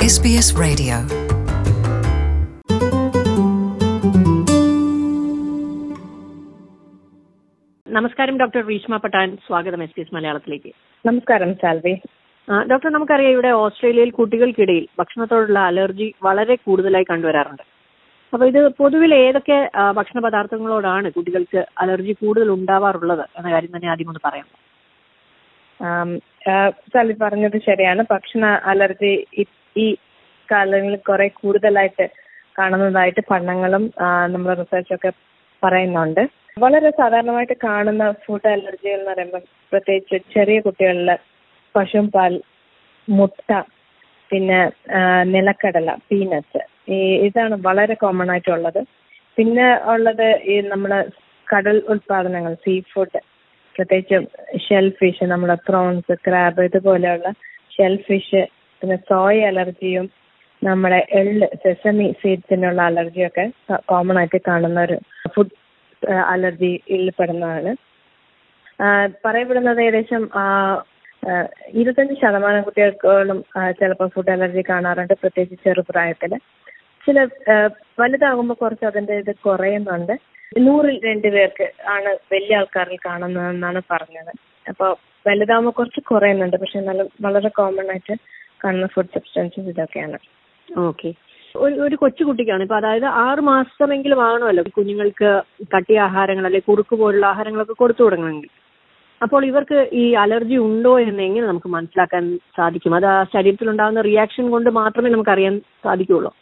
SBS Radio. നമസ്കാരം doctor Reeshma Pattan സ്വാഗതം S B S മലയാളത്തിലേക്ക് നമസ്കാരം സാൽവി ആ, ഡോക്ടർ നമുക്കറിയാം ഇവിടെ ഓസ്ട്രേലിയയിൽ കുട്ടികൾക്കിടയിൽ ഭക്ഷണത്തോടുള്ള അലർജി വളരെ കൂടുതലായി കണ്ടുവരാറുണ്ട് അപ്പൊ ഇത് പൊതുവിൽ ഏതൊക്കെ ആ, ഭക്ഷണ പദാർത്ഥങ്ങളോടാണ് കുട്ടികൾക്ക് അലർജി കൂടുതൽ ഉണ്ടാവാറുള്ളത് എന്ന കാര്യം തന്നെ ആദ്യം ഒന്ന് പറയാം ആം, ആ, സാൽവി പറഞ്ഞത് ശരിയാണ് ഭക്ഷണ അലർജി ഈ- ഈ കാലങ്ങളിൽ കുറെ കൂടുതലായിട്ട് കാണുന്നതായിട്ട് പഠനങ്ങളും നമ്മുടെ റിസർച്ചൊക്കെ പറയുന്നുണ്ട് വളരെ സാധാരണമായിട്ട് കാണുന്ന ഫുഡ് അലർജികൾ എന്ന് പറയുമ്പോൾ പ്രത്യേകിച്ച് ചെറിയ കുട്ടികളിൽ പശുവും പാൽ മുട്ട പിന്നെ ആ, നിലക്കടല പീനട്സ് ഈ ഇതാണ് വളരെ കോമൺ ആയിട്ടുള്ളത് പിന്നെ ഉള്ളത് ഈ നമ്മുടെ കടൽ ഉൽപാദനങ്ങൾ സീ ഫുഡ് പ്രത്യേകിച്ച് ഷെൽ ഫിഷ് നമ്മുടെ പ്രോൺസ് ക്രാബ് ഇതുപോലെയുള്ള ഷെൽ ഫിഷ് പിന്നെ സോയ അലർജിയും നമ്മുടെ എള്ള് സെസമി സീഡ്സിനുള്ള അലർജിയൊക്കെ കോമൺ ആയിട്ട് കാണുന്ന ഒരു ഫുഡ് അലർജിയിൽ പെടുന്നതാണ് ആ, പറയപ്പെടുന്നത് ഏകദേശം ആ, ആ, ഇരുപത്തഞ്ച് ശതമാനം കുട്ടികൾക്കോളം ചിലപ്പോൾ ഫുഡ് അലർജി കാണാറുണ്ട് പ്രത്യേകിച്ച് ചെറുപ്രായത്തിൽ ചില ആ, വലുതാകുമ്പോൾ കുറച്ച് അതിന്റെ ഇത് കുറയുന്നുണ്ട് നൂറിൽ രണ്ട് പേർക്ക് ആണ് വലിയ ആൾക്കാരിൽ കാണുന്നതെന്നാണ് പറഞ്ഞത് അപ്പോൾ വലുതാകുമ്പോൾ കുറച്ച് കുറയുന്നുണ്ട് പക്ഷെ എന്നാലും വളരെ കോമൺ ആയിട്ട് കാണുന്ന ഫുഡ് സബ്സ്റ്റൻസസ് ഇതൊക്കെയാണ് ഓക്കെ ഒരു ഒരു കൊച്ചുകുട്ടിക്കാണ് ഇപ്പൊ അതായത് ആറ് മാസമെങ്കിലും ആണല്ലോ കുഞ്ഞുങ്ങൾക്ക് കട്ടിയ ആഹാരങ്ങൾ അല്ലെങ്കിൽ കുറുക്ക് പോലുള്ള ആഹാരങ്ങളൊക്കെ കൊടുത്തു തുടങ്ങണമെങ്കിൽ അപ്പോൾ ഇവർക്ക് ഈ അലർജി ഉണ്ടോ എന്ന് എങ്ങനെ നമുക്ക് മനസ്സിലാക്കാൻ സാധിക്കും അത് ആ ശരീരത്തിൽ ഉണ്ടാകുന്ന റിയാക്ഷൻ കൊണ്ട് മാത്രമേ നമുക്ക് അറിയാൻ സാധിക്കുള്ളൂ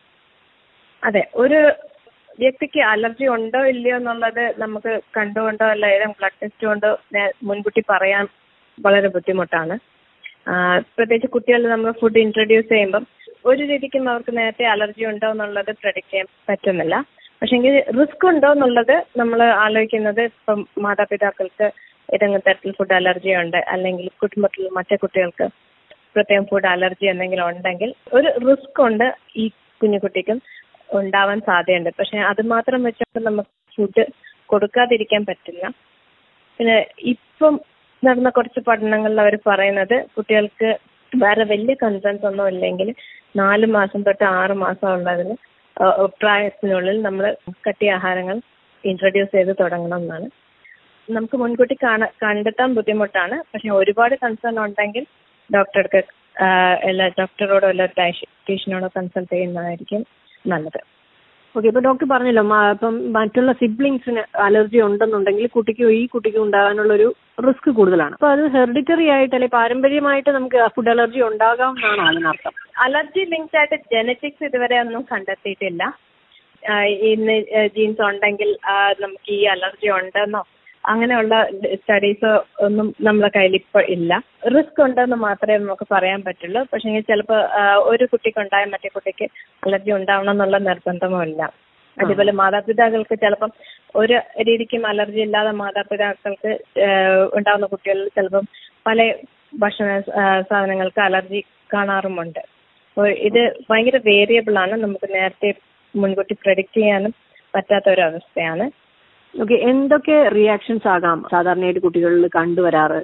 അതെ ഒരു വ്യക്തിക്ക് അലർജി ഉണ്ടോ ഇല്ലയോ എന്നുള്ളത് നമുക്ക് കണ്ടുകൊണ്ടോ അല്ല ഏതെങ്കിലും ബ്ലഡ് ടെസ്റ്റ് കൊണ്ടോ നേ- മുൻകൂട്ടി പറയാൻ വളരെ ബുദ്ധിമുട്ടാണ് ആ, പ്രത്യേകിച്ച് കുട്ടികളിൽ നമ്മൾ ഫുഡ് ഇൻട്രൊഡ്യൂസ് ചെയ്യുമ്പം ഒരു രീതിക്കും അവർക്ക് നേരത്തെ അലർജി ഉണ്ടോ എന്നുള്ളത് പ്രഡിക്റ്റ് ചെയ്യാൻ പറ്റുന്നില്ല പക്ഷെങ്കിൽ റിസ്ക് ഉണ്ടോ എന്നുള്ളത് നമ്മൾ ആലോചിക്കുന്നത് ഇപ്പം മാതാപിതാക്കൾക്ക് ഏതെങ്കിലും തരത്തിൽ ഫുഡ് അലർജി ഉണ്ട് അല്ലെങ്കിൽ കുടുംബത്തിൽ മറ്റേ കുട്ടികൾക്ക് പ്രത്യേകം ഫുഡ് അലർജി എന്തെങ്കിലും ഉണ്ടെങ്കിൽ ഒരു റിസ്ക് ഉണ്ട് ഈ കുഞ്ഞുകുട്ടിക്കും ഉണ്ടാവാൻ സാധ്യതയുണ്ട് പക്ഷെ അത് മാത്രം വെച്ചുകൊണ്ട് നമുക്ക് ഫുഡ് കൊടുക്കാതിരിക്കാൻ പറ്റില്ല പിന്നെ ഇപ്പം നടന്ന കുറച്ച് പഠനങ്ങളിൽ അവർ പറയുന്നത് കുട്ടികൾക്ക് വേറെ വലിയ കൺസേൺസ് ഒന്നും ഇല്ലെങ്കിൽ നാല് മാസം തൊട്ട് ആറ് മാസം ഉള്ളതിന് ആ, പ്രായത്തിനുള്ളിൽ നമ്മൾ കട്ടിയ ആഹാരങ്ങൾ ഇൻട്രൊഡ്യൂസ് ചെയ്ത് തുടങ്ങണം എന്നാണ് നമുക്ക് മുൻകൂട്ടി കാണ കണ്ടെത്താൻ ബുദ്ധിമുട്ടാണ് പക്ഷെ ഒരുപാട് കൺസേൺ ഉണ്ടെങ്കിൽ ഡോക്ടർക്ക് എല്ലാ ഡോക്ടറോടോ എല്ലാ ഡയറ്റീഷ്യനോടോ കൺസൾട്ട് ചെയ്യുന്നതായിരിക്കും നല്ലത് ഓക്കെ ഇപ്പൊ ഡോക്ടർ പറഞ്ഞല്ലോ മ- ഇപ്പം മറ്റുള്ള സിബ്ലിങ്സിന് അലർജി ഉണ്ടെന്നുണ്ടെങ്കിൽ കുട്ടിക്കും ഈ കുട്ടിക്കും ഉണ്ടാകാനുള്ള ഒരു റിസ്ക് കൂടുതലാണ് അപ്പൊ അത് ഹെറിഡിറ്ററി ആയിട്ട് അല്ലെങ്കിൽ പാരമ്പര്യമായിട്ട് നമുക്ക് ഫുഡ് അലർജി ഉണ്ടാകാം എന്നാണ് അതിനർത്ഥം അലർജി ലിങ്ക്ഡ് ആയിട്ട് ജനറ്റിക്സ് ഇതുവരെ ഒന്നും കണ്ടെത്തിയിട്ടില്ല ആ, ഇന്ന് ജീൻസ് ഉണ്ടെങ്കിൽ ആ, നമുക്ക് ഈ അലർജി ഉണ്ടെന്നോ അങ്ങനെയുള്ള സ്റ്റഡീസ് ഒന്നും നമ്മളെ കയ്യിൽ ഇപ്പോൾ ഇല്ല റിസ്ക് ഉണ്ടെന്ന് മാത്രമേ നമുക്ക് പറയാൻ പറ്റുള്ളൂ പക്ഷേ ചിലപ്പോൾ ഒരു കുട്ടിക്ക് ഉണ്ടായ മറ്റേ കുട്ടിക്ക് അലർജി ഉണ്ടാവണം എന്നുള്ള നിർബന്ധമോ ഇല്ല അതേപോലെ മാതാപിതാക്കൾക്ക് ചിലപ്പം ഒരു രീതിക്കും അലർജി ഇല്ലാതെ മാതാപിതാക്കൾക്ക് ആ, ഉണ്ടാവുന്ന കുട്ടികളിൽ ചിലപ്പം പല ഭക്ഷണ ആ, സാധനങ്ങൾക്ക് അലർജി കാണാറുമുണ്ട് അപ്പോൾ ഇത് ഭയങ്കര വേരിയബിൾ ആണ് നമുക്ക് നേരത്തെ മുൻകൂട്ടി പ്രഡിക്റ്റ് ചെയ്യാനും പറ്റാത്ത ഒരു അവസ്ഥയാണ് ഓക്കെ എന്തൊക്കെ റിയാക്ഷൻസ് ആകാം സാധാരണയായിട്ട് കുട്ടികളിൽ കണ്ടുവരാറ്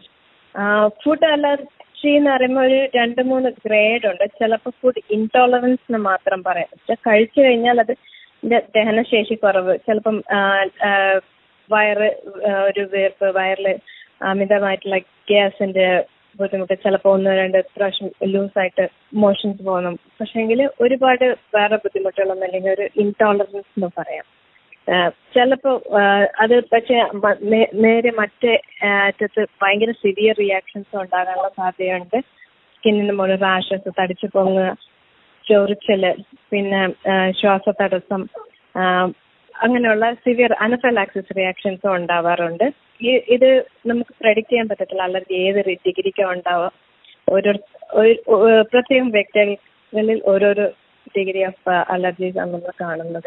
ഫുഡ് അലർജി എന്ന് പറയുമ്പോൾ ഒരു രണ്ട് മൂന്ന് ഗ്രേഡ് ഉണ്ട് ചിലപ്പോൾ ഫുഡ് ഇൻടോളറൻസ് എന്ന് മാത്രം പറയാം പക്ഷെ കഴിച്ചു കഴിഞ്ഞാൽ അത് ഇതിന്റെ ദഹനശേഷി കുറവ് ചിലപ്പം ആ, ആ, വയറ് ആ, ഒരു വീർപ്പ് വയറിൽ അമിതമായിട്ടുള്ള ഗ്യാസിന്റെ ബുദ്ധിമുട്ട് ചിലപ്പോൾ ഒന്ന് രണ്ട് പ്രാവശ്യം ലൂസായിട്ട് മോഷൻസ് പോകുന്നു പക്ഷേങ്കിൽ ഒരുപാട് വേറെ ബുദ്ധിമുട്ടുകളൊന്നും അല്ലെങ്കിൽ ഒരു ഇൻടോളറൻസ് എന്ന് പറയാം ചിലപ്പോ അത് പക്ഷെ മ- നേ- നേരെ മറ്റേ ആ, അറ്റത്ത് ഭയങ്കര സിവിയർ റിയാക്ഷൻസ് ഉണ്ടാകാനുള്ള സാധ്യതയുണ്ട് സ്കിന്നിന് മുകളിൽ റാഷസ് തടിച്ചു പൊങ്ങുക ചൊറിച്ചല് പിന്നെ ആ, ശ്വാസതടസ്സം ആ, അങ്ങനെയുള്ള സിവിയർ അനഫലാക്സിസ് റിയാക്ഷൻസും ഉണ്ടാവാറുണ്ട് ഈ- ഇത് നമുക്ക് പ്രഡിക്റ്റ് ചെയ്യാൻ പറ്റത്തില്ല അലർജി ഏത് ഡിഗ്രിക്കാണ് ഉണ്ടാവുക ഓരോ ഒരു- ഒരു പ്രത്യേകം വ്യക്തികളിൽ ഓരോരോ ഡിഗ്രി ഓഫ് അലർജീസ് ആണ് നമ്മൾ കാണുന്നത്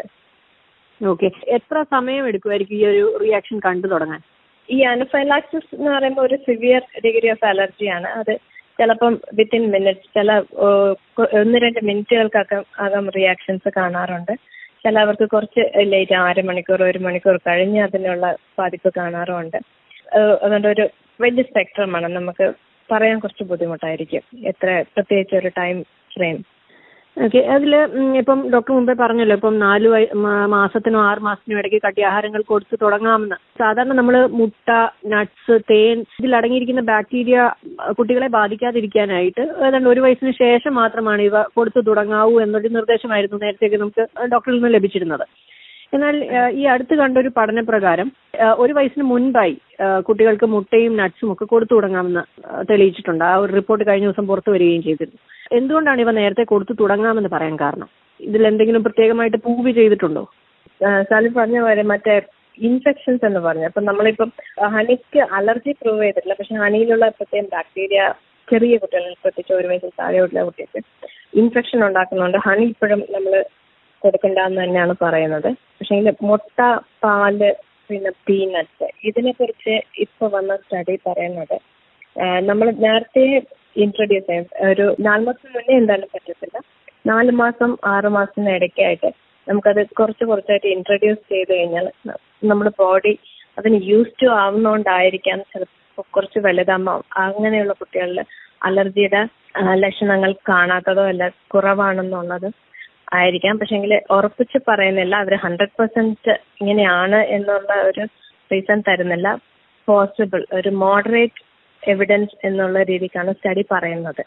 ഓക്കെ എത്ര സമയം എടുക്കുമായിരിക്കും ഈ ഒരു റിയാക്ഷൻ കണ്ടു തുടങ്ങാൻ ഈ അനഫൈലാക്സിസ് എന്ന് പറയുമ്പോൾ ഒരു സിവിയർ ഡിഗ്രി ഓഫ് അലർജിയാണ് അത് ചിലപ്പം വിത്തിൻ മിനിറ്റ്സ് ചില ഓ, കൊ- ഒന്ന് രണ്ട് മിനിറ്റുകൾക്കൊക്കെ അകം റിയാക്ഷൻസ് കാണാറുണ്ട് ചിലവർക്ക് കുറച്ച് ലേറ്റ് അരമണിക്കൂർ ഒരു മണിക്കൂർ കഴിഞ്ഞ് അതിനുള്ള ബാധിപ്പ് കാണാറുമുണ്ട് ഏഹ് അതുകൊണ്ട് ഒരു വലിയ സ്പെക്ട്രമാണ് നമുക്ക് പറയാൻ കുറച്ച് ബുദ്ധിമുട്ടായിരിക്കും എത്ര പ്രത്യേകിച്ച് ഒരു ടൈം ഫ്രെയിം ഓക്കെ അതിൽ ഇപ്പം ഡോക്ടർ മുമ്പേ പറഞ്ഞല്ലോ ഇപ്പം നാല് വയ മാ- മാസത്തിനോ ആറ് മാസത്തിനോ ഇടയ്ക്ക് കട്ടിയാഹാരങ്ങൾ കൊടുത്ത് തുടങ്ങാമെന്ന് സാധാരണ നമ്മൾ മുട്ട നട്ട്സ് തേൻ ഇതിൽ അടങ്ങിയിരിക്കുന്ന ബാക്ടീരിയ അഹ് കുട്ടികളെ ബാധിക്കാതിരിക്കാനായിട്ട് ഏതാണ്ട് ഒരു വയസ്സിന് ശേഷം മാത്രമാണ് ഇവ കൊടുത്തു തുടങ്ങാവൂ എന്നൊരു നിർദ്ദേശമായിരുന്നു നേരത്തേക്ക് നമുക്ക് ഡോക്ടറിൽ നിന്ന് ലഭിച്ചിരുന്നത് എന്നാൽ ഏഹ്, ഈ അടുത്ത് കണ്ട ഒരു പഠനപ്രകാരം ഏഹ്, ഒരു വയസ്സിന് മുൻപായി ഏഹ്, കുട്ടികൾക്ക് മുട്ടയും നട്ട്സും ഒക്കെ കൊടുത്തു തുടങ്ങാമെന്ന് ഏഹ്, തെളിയിച്ചിട്ടുണ്ട് ആ ഒരു റിപ്പോർട്ട് കഴിഞ്ഞ ദിവസം പുറത്തു വരികയും ചെയ്തിരുന്നു എന്തുകൊണ്ടാണ് ഇവ നേരത്തെ കൊടുത്തു തുടങ്ങാമെന്ന് പറയാൻ കാരണം ഇതിൽ എന്തെങ്കിലും പ്രത്യേകമായിട്ട് പ്രൂവ് ചെയ്തിട്ടുണ്ടോ സാലി പറഞ്ഞ പോലെ മറ്റേ ഇൻഫെക്ഷൻസ് എന്ന് പറഞ്ഞു അപ്പൊ നമ്മളിപ്പം ഹണിക്ക് അലർജി പ്രൂവ് ചെയ്തിട്ടില്ല പക്ഷെ ഹണിയിലുള്ള പ്രത്യേകം ബാക്ടീരിയ ചെറിയ കുട്ടികളിൽ പ്രത്യേകിച്ച് ഒരു വയസ്സിൽ താഴെയുള്ള കുട്ടികൾക്ക് ഇൻഫെക്ഷൻ ഉണ്ടാക്കുന്നുണ്ട് ഹണി ഇപ്പോഴും നമ്മൾ കൊടുക്കണ്ടെന്ന് തന്നെയാണ് പറയുന്നത് പക്ഷേ മുട്ട പാല് പിന്നെ പീനട്സ് ഇതിനെക്കുറിച്ച് ഇപ്പൊ വന്ന സ്റ്റഡി പറയുന്നത് നമ്മൾ നേരത്തെ ഇൻട്രൊഡ്യൂസ് ചെയ്യും ഒരു നാല് മാസം മുന്നേ എന്തായാലും പറ്റത്തില്ല നാല് മാസം ആറ് മാസത്തിന് ഇടയ്ക്കായിട്ട് നമുക്കത് കുറച്ച് കുറച്ചായിട്ട് ഇൻട്രൊഡ്യൂസ് ചെയ്ത് കഴിഞ്ഞാൽ ന- നമ്മുടെ ബോഡി അതിന് യൂസ് ടു ആവുന്നതുകൊണ്ടായിരിക്കാം ചിലപ്പോൾ കുറച്ച് വലുതാകുമ്പോൾ അങ്ങനെയുള്ള കുട്ടികളിൽ അലർജിയുടെ ആ, ലക്ഷണങ്ങൾ കാണാത്തതോ അല്ല കുറവാണെന്നുള്ളത് ആയിരിക്കാം പക്ഷെങ്കിൽ ഉറപ്പിച്ച് പറയുന്നില്ല അവർ ഹൺഡ്രഡ് പെർസെന്റ് ഇങ്ങനെയാണ് എന്നുള്ള ഒരു റീസൺ തരുന്നില്ല പോസിബിൾ ഒരു മോഡറേറ്റ് എവിഡൻസ് എന്നുള്ള രീതിക്കാണ് സ്റ്റഡി പറയുന്നത്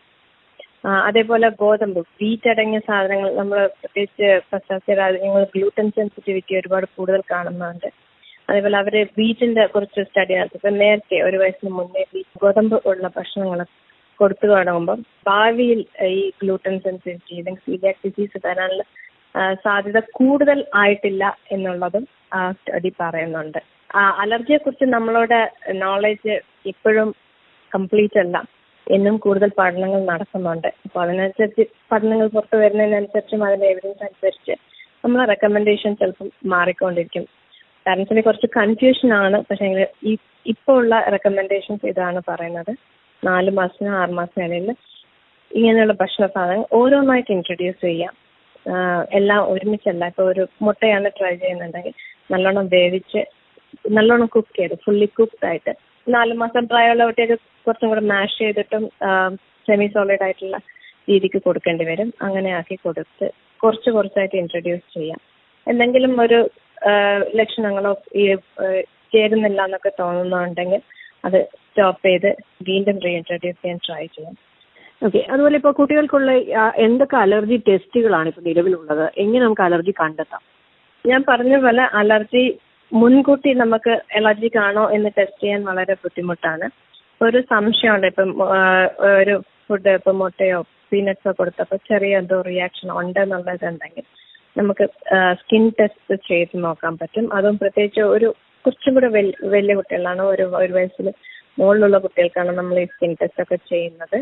ആ, അതേപോലെ ഗോതമ്പ് വീറ്റ് അടങ്ങിയ സാധനങ്ങൾ നമ്മൾ പ്രത്യേകിച്ച് പശ്ചാത്തല രാജ്യങ്ങൾ ഗ്ലൂട്ടൻ സെൻസിറ്റിവിറ്റി ഒരുപാട് കൂടുതൽ കാണുന്നുണ്ട് അതേപോലെ അവര് വീറ്റിന്റെ കുറച്ച് സ്റ്റഡി നടത്തി ഇപ്പൊ നേരത്തെ ഒരു വയസ്സിന് മുന്നേ wheat, ഗോതമ്പ് ഉള്ള ഭക്ഷണങ്ങൾ കൊടുത്തു തുടങ്ങുമ്പോൾ ഭാവിയിൽ ഈ ഗ്ലൂട്ടൻ സെൻസിറ്റിവിറ്റി അല്ലെങ്കിൽ സീലിയാക് ഡിസീസ് വരാനുള്ള ആ, സാധ്യത കൂടുതൽ ആയിട്ടില്ല എന്നുള്ളതും ആ സ്റ്റഡി പറയുന്നുണ്ട് അലർജിയെ കുറിച്ച് നമ്മളോട് നോളേജ് ഇപ്പോഴും കംപ്ലീറ്റ് അല്ല എന്നും കൂടുതൽ പഠനങ്ങൾ നടക്കുന്നുണ്ട് അപ്പോൾ അതിനനുസരിച്ച് പഠനങ്ങൾ പുറത്തു വരുന്നതിനനുസരിച്ചും അതിന്റെ എവിഡൻസ് അനുസരിച്ച് നമ്മളെ റെക്കമെൻഡേഷൻ ചിലപ്പം മാറിക്കൊണ്ടിരിക്കും പാരൻസിന് കുറച്ച് കൺഫ്യൂഷൻ ആണ് പക്ഷേ ഈ ഇപ്പോൾ ഉള്ള റെക്കമെൻഡേഷൻസ് ഇതാണ് പറയുന്നത് നാല് മാസത്തിനും ആറ് മാസത്തിനും ഇടയിൽ ഇങ്ങനെയുള്ള ഭക്ഷണ സാധനങ്ങൾ ഓരോന്നായിട്ട് ഇൻട്രൊഡ്യൂസ് ചെയ്യാം ആഹ് എല്ലാം ഒരുമിച്ചല്ല ഇപ്പോൾ ഒരു മുട്ടയാണ് ട്രൈ ചെയ്യുന്നുണ്ടെങ്കിൽ നല്ലോണം വേവിച്ച് നല്ലോണം കുക്ക് ചെയ്ത് ഫുള്ളി കുക്ക്ഡ് ആയിട്ട് നാല് മാസം പ്രായമുള്ള കുട്ടികൾക്ക് കുറച്ചും കൂടെ മാഷ് ചെയ്തിട്ടും സെമി സോളിഡ് ആയിട്ടുള്ള രീതിക്ക് കൊടുക്കേണ്ടി വരും അങ്ങനെ ആക്കി കൊടുത്ത് കുറച്ച് കുറച്ചായിട്ട് ഇൻട്രൊഡ്യൂസ് ചെയ്യാം എന്തെങ്കിലും ഒരു ആഹ് ലക്ഷണങ്ങളോ ഈ ആഹ് ചേരുന്നില്ല എന്നൊക്കെ തോന്നുന്നുണ്ടെങ്കിൽ അത് സ്റ്റോപ്പ് ചെയ്ത് വീണ്ടും റീഇൻട്രൊഡ്യൂസ് ചെയ്യാൻ ട്രൈ ചെയ്യാം ഓക്കെ അതുപോലെ ഇപ്പോൾ കുട്ടികൾക്കുള്ള ആ, എന്തൊക്കെ അലർജി ടെസ്റ്റുകളാണ് ഇപ്പോൾ നിലവിലുള്ളത് എങ്ങനെ നമുക്ക് അലർജി കണ്ടെത്താം ഞാൻ പറഞ്ഞ പോലെ അലർജി മുൻകൂട്ടി നമുക്ക് അലർജിക് ആണോ എന്ന് ടെസ്റ്റ് ചെയ്യാൻ വളരെ ബുദ്ധിമുട്ടാണ് ഒരു സംശയമുണ്ട് ഇപ്പം ആ, ഒരു ഫുഡ് ഇപ്പം മുട്ടയോ പീനട്സോ കൊടുത്തപ്പോൾ ചെറിയ എന്തോ റിയാക്ഷൻ ഉണ്ടെന്നുള്ളതുണ്ടെങ്കിൽ നമുക്ക് സ്കിൻ ടെസ്റ്റ് ചെയ്ത് നോക്കാൻ പറ്റും അതും പ്രത്യേകിച്ച് ഒരു കുറച്ചും കൂടെ വലിയ വലിയ കുട്ടികളാണ് ഒരു ഒരു വയസ്സിൽ മുകളിലുള്ള കുട്ടികൾക്കാണ് നമ്മൾ ഈ സ്കിൻ ടെസ്റ്റ് ഒക്കെ ചെയ്യുന്നത്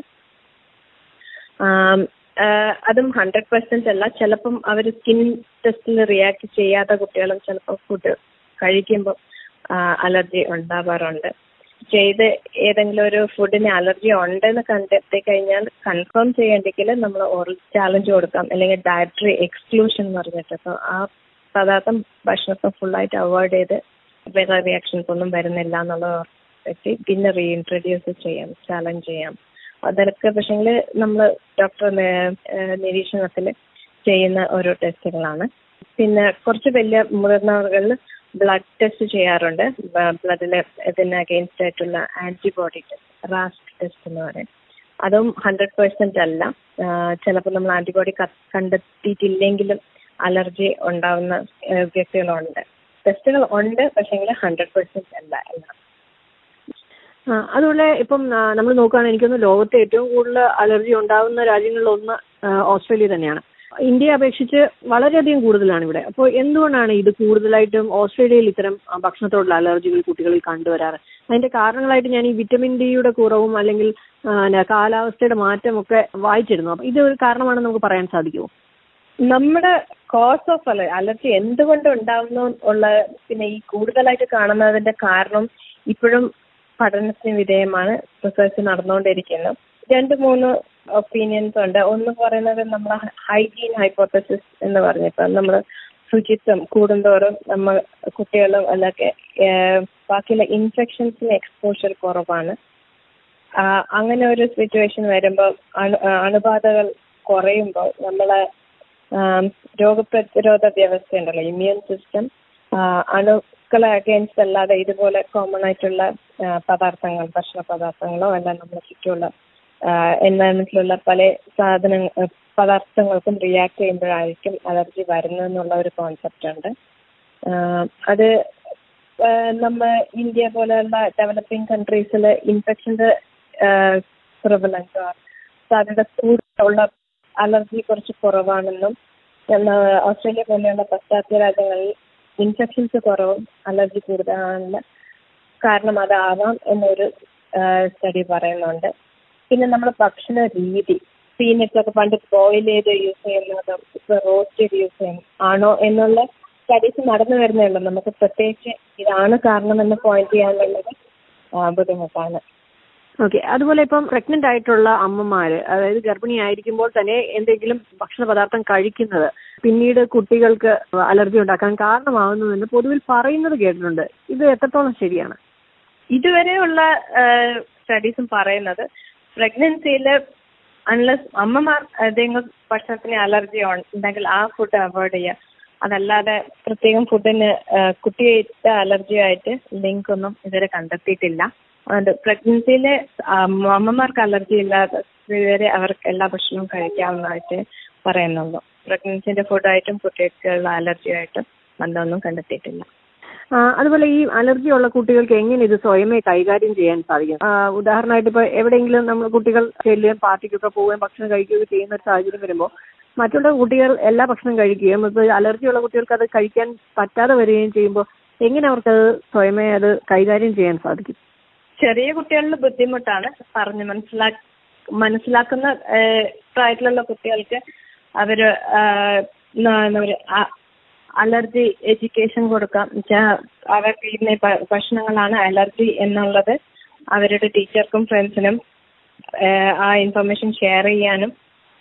ആം, ആ, അതും ഹൺഡ്രഡ് പെർസെന്റ് അല്ല ചിലപ്പം അവർ സ്കിൻ ടെസ്റ്റിൽ റിയാക്ട് ചെയ്യാത്ത കുട്ടികളും ചിലപ്പോൾ ഫുഡ് കഴിക്കുമ്പോൾ അലർജി ഉണ്ടാവാറുണ്ട് ചെയ്ത് ഏതെങ്കിലും ഒരു ഫുഡിന് അലർജി ഉണ്ടെന്ന് കണ്ടെത്തി കഴിഞ്ഞാൽ കൺഫേം ചെയ്യണ്ടെങ്കിൽ നമ്മൾ ഓറൽ ചാലഞ്ച് കൊടുക്കാം അല്ലെങ്കിൽ ഡയറ്ററി എക്സ്ക്ലൂഷൻ എന്ന് പറഞ്ഞിട്ട് അപ്പോൾ ആ പദാർത്ഥം ഭക്ഷണത്തെ ഫുള്ളായിട്ട് അവോയ്ഡ് ചെയ്ത് വേറെ റിയാക്ഷൻസ് ഒന്നും വരുന്നില്ല എന്നുള്ളത് പറ്റി പിന്നെ റീഇൻട്രൊഡ്യൂസ് ചെയ്യാം ചാലഞ്ച് ചെയ്യാം അതൊക്കെ പക്ഷെങ്കിൽ നമ്മൾ ഡോക്ടർ നിരീക്ഷണത്തിൽ ചെയ്യുന്ന ഓരോ ടെസ്റ്റുകളാണ് പിന്നെ കുറച്ച് വലിയ മുതിർന്നവരിൽ ബ്ലഡ് ടെസ്റ്റ് ചെയ്യാറുണ്ട് ബ്ലഡിൽ ഇതിന് അഗെയിൻസ്റ്റ് ആയിട്ടുള്ള ആന്റിബോഡി ടെസ്റ്റ് റാസ്ക് ടെസ്റ്റ് എന്ന് പറയും അതും ഹൺഡ്രഡ് പെർസെന്റ് അല്ല ചിലപ്പോൾ നമ്മൾ ആന്റിബോഡി കണ്ടെത്തിയിട്ടില്ലെങ്കിലും അലർജി ഉണ്ടാവുന്ന ആ, വ്യക്തികളുണ്ട് ടെസ്റ്റുകൾ ഉണ്ട് പക്ഷെങ്കിൽ ഹൺഡ്രഡ് പെർസെന്റ് അല്ല എല്ലാം ആ, അതുപോലെ ഇപ്പം നമ്മൾ നോക്കുകയാണെങ്കിൽ എനിക്കൊന്ന് ലോകത്തെ ഏറ്റവും കൂടുതൽ അലർജി ഉണ്ടാകുന്ന രാജ്യങ്ങളിൽ ഒന്ന് ആ, ഓസ്ട്രേലിയ തന്നെയാണ് ഇന്ത്യയെ അപേക്ഷിച്ച് വളരെയധികം കൂടുതലാണ് ഇവിടെ അപ്പോൾ എന്തുകൊണ്ടാണ് ഇത് കൂടുതലായിട്ടും ഓസ്ട്രേലിയയിൽ ഇത്തരം ആ, ഭക്ഷണത്തോടുള്ള അലർജികൾ കുട്ടികളിൽ കണ്ടുവരാറ് അതിന്റെ കാരണങ്ങളായിട്ട് ഞാൻ ഈ വിറ്റമിൻ ഡിയുടെ കുറവും അല്ലെങ്കിൽ ആ, ന- കാലാവസ്ഥയുടെ മാറ്റമൊക്കെ വായിച്ചിരുന്നു അപ്പൊ ഇത് ഒരു കാരണമാണെന്ന് നമുക്ക് പറയാൻ സാധിക്കുമോ നമ്മുടെ കോസ് ഓഫ് അല അലർജി എന്തുകൊണ്ട് ഉണ്ടാവുന്നു ഉള്ള പിന്നെ ഈ കൂടുതലായിട്ട് കാണുന്നതിന്റെ കാരണം ഇപ്പോഴും പഠനത്തിന് വിധേയമാണ് റിസർച്ച് നടന്നുകൊണ്ടിരിക്കുന്നു രണ്ട് മൂന്ന് ഒപ്പീനിയൻസ് ഉണ്ട് ഒന്ന് പറയുന്നത് നമ്മൾ ഹൈജീൻ ഹൈപ്പോത്തസിസ് എന്ന് പറഞ്ഞിട്ട് നമ്മൾ ശുചിത്വം കൂടുന്തോറും നമ്മൾ കുട്ടികളും അല്ലൊക്കെ ഏഹ്, ബാക്കിയുള്ള ഇൻഫെക്ഷൻസിന് എക്സ്പോഷർ കുറവാണ് ആ, അങ്ങനെ ഒരു സിറ്റുവേഷൻ വരുമ്പോൾ അണു ആ, അണുബാധകൾ കുറയുമ്പോൾ നമ്മളെ ആം, രോഗപ്രതിരോധ വ്യവസ്ഥ ഉണ്ടല്ലോ ഇമ്മ്യൂൺ സിസ്റ്റം അണുക്കളെ അഗേൻസ്റ്റ് അല്ലാതെ ഇതുപോലെ കോമൺ ആയിട്ടുള്ള ആ, പദാർത്ഥങ്ങൾ ഭക്ഷണ പദാർത്ഥങ്ങളോ അല്ല നമ്മുടെ ചുറ്റുമുള്ള എൻവയറമെന്റിലുള്ള പല സാധന പദാർത്ഥങ്ങൾക്കും റിയാക്ട് ചെയ്യുമ്പോഴായിരിക്കും അലർജി വരുന്നതെന്നുള്ള ഒരു കോൺസെപ്റ്റ് ഉണ്ട് ആ, അത് ആ, നമ്മ ഇന്ത്യ പോലെയുള്ള ഡെവലപ്പിംഗ് കൺട്രീസിൽ ഇൻഫെക്ഷൻ്റെ പ്രിവലൻസ് സാധ്യത കൂടുതലുള്ള അലർജി കുറച്ച് കുറവാണെന്നും എന്നാൽ ഓസ്ട്രേലിയ പോലെയുള്ള പാശ്ചാത്യ രാജ്യങ്ങളിൽ ഇൻഫെക്ഷൻസ് കുറവും അലർജി കൂടുതലാണെന്ന് കാരണം അതാവാം എന്നൊരു സ്റ്റഡി പറയുന്നുണ്ട് പിന്നെ നമ്മുടെ ഭക്ഷണ രീതി പീനട്സ് ഒക്കെ പണ്ട് ബോയിൽ ചെയ്ത് യൂസ് ചെയ്യുന്നതും ഇപ്പൊ റോസ്റ്റ് ചെയ്ത് യൂസ് ചെയ്യും ആണോ എന്നുള്ള സ്റ്റഡീസ് നടന്നു വരുന്നേ ഉള്ളൂ നമുക്ക് പ്രത്യേകിച്ച് ഇതാണ് കാരണമെന്ന് പോയിന്റ് ചെയ്യാനുള്ളത് ആ, ബുദ്ധിമുട്ടാണ് ഓക്കെ അതുപോലെ ഇപ്പം പ്രഗ്നന്റ് ആയിട്ടുള്ള അമ്മമാര് അതായത് ഗർഭിണിയായിരിക്കുമ്പോൾ തന്നെ എന്തെങ്കിലും ഭക്ഷണ പദാർത്ഥം കഴിക്കുന്നത് പിന്നീട് കുട്ടികൾക്ക് അലർജി ഉണ്ടാക്കാൻ കാരണമാകുന്നതെന്ന് പൊതുവിൽ പറയുന്നത് കേട്ടിട്ടുണ്ട് ഇത് എത്രത്തോളം ശരിയാണ് ഇതുവരെയുള്ള സ്റ്റഡീസും പറയുന്നത് പ്രഗ്നൻസിയിൽ അൺലെസ് അമ്മമാർ ഏതെങ്കിലും ഭക്ഷണത്തിന് അലർജി ഉണ്ടെങ്കിൽ ആ ഫുഡ് അവോയ്ഡ് ചെയ്യുക അതല്ലാതെ പ്രത്യേകം ഫുഡിന് കുട്ടിയുടെ അലർജിയായിട്ട് ലിങ്ക് ഒന്നും ഇതുവരെ കണ്ടെത്തിയിട്ടില്ല അതുകൊണ്ട് പ്രഗ്നൻസിയിലെ അമ്മമാർക്ക് അലർജി ഇല്ലാതെ ഇതുവരെ അവർക്ക് എല്ലാ ഭക്ഷണവും കഴിക്കാവുന്നതായിട്ട് പറയുന്നുള്ളൂ പ്രഗ്നൻസിന്റെ ഫുഡായിട്ടും കുട്ടികൾക്കുള്ള അലർജിയായിട്ടും ബന്ധമൊന്നും കണ്ടെത്തിയിട്ടില്ല ആ, അതുപോലെ ഈ അലർജി ഉള്ള കുട്ടികൾക്ക് എങ്ങനെ ഇത് സ്വയമേ കൈകാര്യം ചെയ്യാൻ സാധിക്കും ആ, ഉദാഹരണമായിട്ട് ഇപ്പൊ എവിടെയെങ്കിലും നമ്മൾ കുട്ടികൾ ചെല്ലുകയും പാർട്ടിക്കൊക്കെ പോവുകയും ഭക്ഷണം കഴിക്കുകയൊക്കെ ചെയ്യുന്ന ഒരു സാഹചര്യം വരുമ്പോൾ മറ്റുള്ള കുട്ടികൾ എല്ലാ ഭക്ഷണം കഴിക്കുകയും ഇപ്പൊ അലർജി ഉള്ള കുട്ടികൾക്ക് അത് കഴിക്കാൻ പറ്റാതെ വരികയും ചെയ്യുമ്പോൾ എങ്ങനെ അവർക്കത് സ്വയമേ അത് കൈകാര്യം ചെയ്യാൻ സാധിക്കും ചെറിയ കുട്ടികളിൽ ബുദ്ധിമുട്ടാണ് പറഞ്ഞ് മനസ്സിലാ മനസ്സിലാക്കുന്ന ഏഹ്, പ്രായത്തിലുള്ള കുട്ടികൾക്ക് അവര് ആഹ്, ന- എന്താ പറയുക അലർജി എഡ്യൂക്കേഷൻ കൊടുക്കാം എന്നുവെച്ചാൽ അവർക്ക് ഇന്ന ഭ- ഭക്ഷണങ്ങളാണ് അലർജി എന്നുള്ളത് അവരുടെ ടീച്ചർക്കും ഫ്രണ്ട്സിനും ആ ഇൻഫർമേഷൻ ഷെയർ ചെയ്യാനും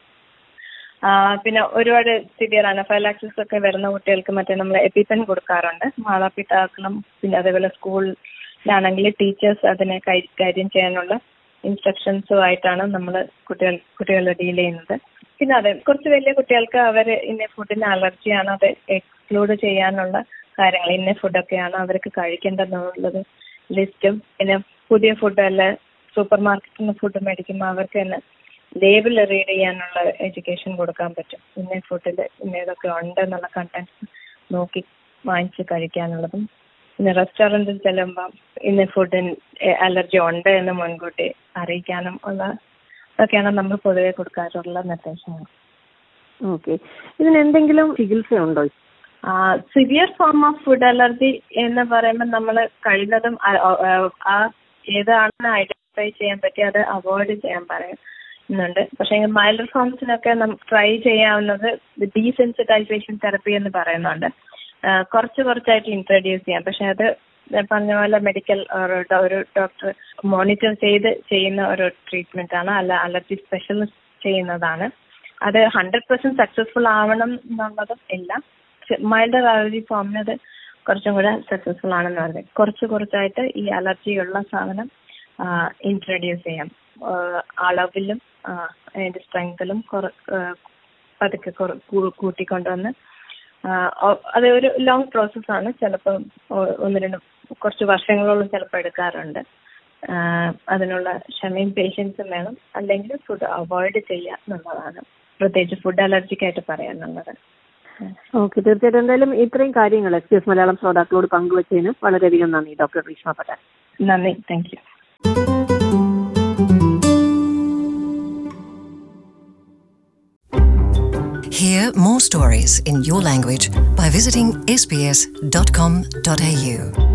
ആ, പിന്നെ ഒരുപാട് സിവിയർ അനഫൈലാക്സിസ് ഒക്കെ വരുന്ന കുട്ടികൾക്ക് മറ്റേ നമ്മൾ എപ്പിപ്പൻ കൊടുക്കാറുണ്ട് മാതാപിതാക്കളും പിന്നെ അതേപോലെ സ്കൂളിലാണെങ്കിൽ ടീച്ചേഴ്സ് അതിനെ കൈകാര്യം ചെയ്യാനുള്ള ഇൻസ്ട്രക്ഷൻസും ആയിട്ടാണ് നമ്മൾ കുട്ടികൾ കുട്ടികളെ ഡീൽ ചെയ്യുന്നത് പിന്നെ അതെ കുറച്ച് വലിയ കുട്ടികൾക്ക് അവർ ഇന്ന ഫുഡിന് അലർജിയാണ് അത് എക്സ്ക്ലൂഡ് ചെയ്യാനുള്ള കാര്യങ്ങൾ ഇന്ന ഫുഡൊക്കെയാണ് അവർക്ക് കഴിക്കേണ്ടതെന്നുള്ളത് ലിസ്റ്റും പിന്നെ പുതിയ ഫുഡല്ല സൂപ്പർ മാർക്കറ്റിൽ നിന്ന് ഫുഡ് മേടിക്കുമ്പോൾ അവർക്ക് തന്നെ ലേബിൾ റീഡ് ചെയ്യാനുള്ള എഡ്യൂക്കേഷൻ കൊടുക്കാൻ പറ്റും ഇന്ന ഫുഡിൽ ഇന്ന ഇതൊക്കെ ഉണ്ട് എന്നുള്ള കണ്ടന്റ് നോക്കി വാങ്ങിച്ച് കഴിക്കാനുള്ളതും പിന്നെ റെസ്റ്റോറൻറ്റിൽ ചെല്ലുമ്പം ഇന്ന ഫുഡിന് അലർജി ഉണ്ട് എന്ന് മുൻകൂട്ടി അറിയിക്കാനും ഉള്ള ഇതൊക്കെയാണ് നമ്മൾ പൊതുവെ കൊടുക്കാറുള്ള നിർദ്ദേശങ്ങൾ ഓക്കെ ഇതിന് എന്തെങ്കിലും ചികിത്സയുണ്ടോ severe form of food allergy എന്ന് പറയുമ്പോൾ നമ്മൾ കഴിയുന്നതും ആ- ആ- ആ ഏതാണെന്ന് ഐഡന്റിഫൈ ചെയ്യാൻ പറ്റി അത് അവോയ്ഡ് ചെയ്യാൻ പറയുന്നുണ്ട് പക്ഷേ മൈൽഡർ ഫോംസിനൊക്കെ ട്രൈ ചെയ്യാവുന്നത് ഡീസെൻസിറ്റൈസേഷൻ തെറപ്പി എന്ന് പറയുന്നുണ്ട് ആ, കുറച്ച് കുറച്ചായിട്ട് ഇൻട്രൊഡ്യൂസ് ചെയ്യാം പക്ഷെ അത് ഞാൻ പറഞ്ഞ പോലെ മെഡിക്കൽ ഒരു ഡോക്ടർ മോണിറ്റർ ചെയ്ത് ചെയ്യുന്ന ഒരു ട്രീറ്റ്മെന്റ് ആണ് അല്ല അലർജി സ്പെഷ്യലിസ്റ്റ് ചെയ്യുന്നതാണ് അത് ഹൺഡ്രഡ് പെർസെന്റ് സക്സസ്ഫുൾ ആവണം എന്നുള്ളതും ഇല്ല മൈൽഡർ അലർജി ഫോമിന് അത് കുറച്ചും കൂടെ സക്സസ്ഫുൾ ആണെന്ന് പറയുന്നത് കുറച്ച് കുറച്ചായിട്ട് ഈ അലർജി ഉള്ള സാധനം ഇൻട്രൊഡ്യൂസ് ചെയ്യാം ആ, അളവിലും ആ, അതിന്റെ സ്ട്രെങ്തിലും പതുക്കെ കുറ- കൂ- കൂട്ടിക്കൊണ്ടുവന്ന് ആ, ഒ- അത് ഒരു ലോങ് പ്രോസസ്സാണ് ചിലപ്പം ഒ- ഒന്ന് രണ്ട് കുറച്ച് വർഷങ്ങളോളം ചിലപ്പോൾ എടുക്കാറുണ്ട് ആ, അതിനുള്ള ക്ഷമയും പേഷ്യൻസും വേണം അല്ലെങ്കിൽ ഫുഡ് അവോയ്ഡ് ചെയ്യുക എന്നുള്ളതാണ് പ്രത്യേകിച്ച് ഫുഡ് അലർജിക്കായിട്ട് പറയാനുള്ളത് ഓക്കെ തീർച്ചയായിട്ടും എന്തായാലും ഇത്രയും കാര്യങ്ങൾ എസ് പി എസ് മലയാളം ശ്രോതാക്കളോട് പങ്കുവച്ചതിന് വളരെയധികം നന്ദി ഡോക്ടർ റീഷ്മ പട്ടാൻ നന്ദി thank you Hear more stories in your language by visiting sbs.com.au.